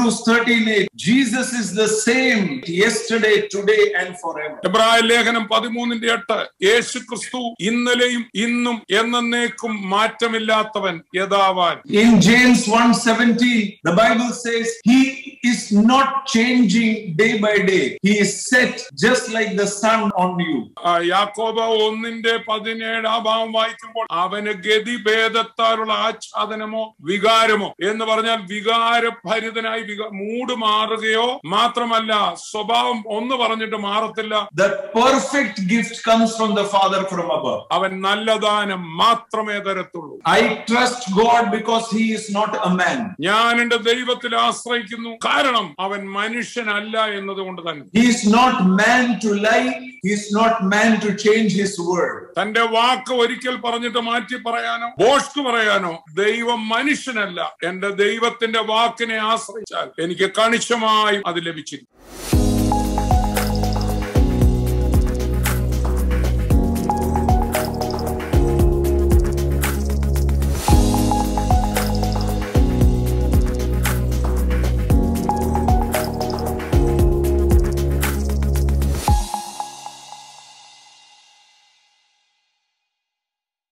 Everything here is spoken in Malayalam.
Hebrews 13:8. Jesus is the same yesterday, today, and forever. എബ്രായ ലേഖനം പതിമൂന്നിന്റെ എട്ട് യേശു ക്രിസ്തു ഇന്നലെയും ഇന്നും എന്നേക്കും മാറ്റമില്ലാത്തവൻ യഥാവാൻ In James 1:17, the Bible says he is not changing day by day. He is set just like the sun on you. ആ, യാക്കോബ ഒന്നിന്റെ പതിനേഴാം ഭാവം വായിക്കുമ്പോൾ അവന് ഗതിഭേദത്താലുള്ള ആച്ഛാദനമോ വികാരമോ എന്ന് പറഞ്ഞാൽ വികാരഭരിതനായി വിക- മൂട് മാറുകയോ മാത്രമല്ല സ്വഭാവം ഒന്ന് പറഞ്ഞിട്ട് മാറത്തില്ല The perfect gift comes from the Father from above. അവൻ നല്ല ദാനം മാത്രമേ തരത്തുള്ളൂ I trust God because he is not a man. ഞാൻ എന്റെ ദൈവത്തിൽ ആശ്രയിക്കുന്നു കാരണം അവൻ മനുഷ്യനല്ല എന്നതുകൊണ്ട് തന്നെ He is not man to lie. He is not man to change his word. തന്റെ വാക്ക് ഒരിക്കൽ പറഞ്ഞിട്ട് മാറ്റി പറയാനോ ബോഷ്ക്ക് പറയാനോ ദൈവം മനുഷ്യനല്ല എന്റെ ദൈവത്തിന്റെ വാക്കിനെ ആശ്രയിച്ചാൽ എനിക്ക് കണിശമായും അത് ലഭിച്ചിരിക്കും